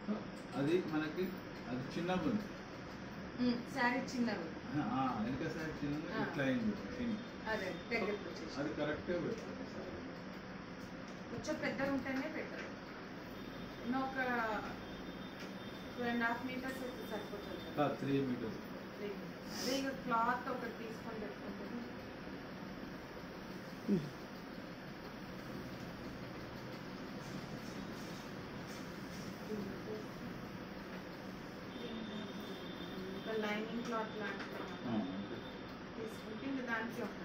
అది మనకి అది చిన్నగా ఉంది శారీ చిన్నవి ఆ, వెనక సైడ్ చిన్నగా ఆ. ఇట్లా అయింది చిన్న. అదే దగ్గరకు వచ్చేసి అది కరెక్టే పెట్టాలి కొంచెం పెద్దగా ఉంటేనే పెట్టాలి ఇంకా ఒక టూ అండ్ హాఫ్ మీటర్స్ అయితే సరిపోతుంది కదా. త్రీ మీటర్స్ అదే ఇక క్లాత్ ఒకటి తీసుకొని పెట్టుకుంటే ఒక లైనింగ్ క్లాత్ లాంటిది తీసుకుంటే ఇంకా దానికి ఉంటుంది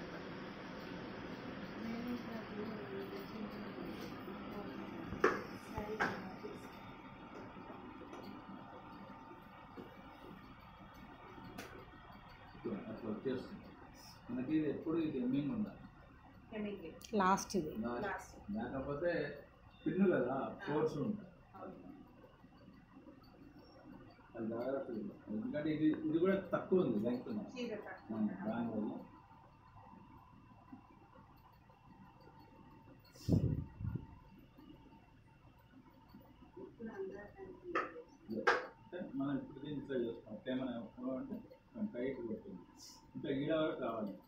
అట్లా వచ్చేస్తుంది మనకి ఇది ఎప్పుడు ఇది ఎమ్మింగ్ ఉండాలి కెమికల్ లాస్ట్ ఇది లాస్ట్ లేకపోతే పిన్ను కదా ఫోర్స్ ఉంటుంది అది జాగ్రత్తగా ఉండాలి. ఎందుకంటే ఇది ఇది కూడా తక్కువ ఉంది లెంగ్త్ చీర తక్కువ దానివల్ల అంటే మనం ఇప్పుడు దీన్ని ఇట్లా చేస్తాం ఏమైనా అంటే టైట్ కొడుతుంది ఇంకా ఈడ వరకు రావాలి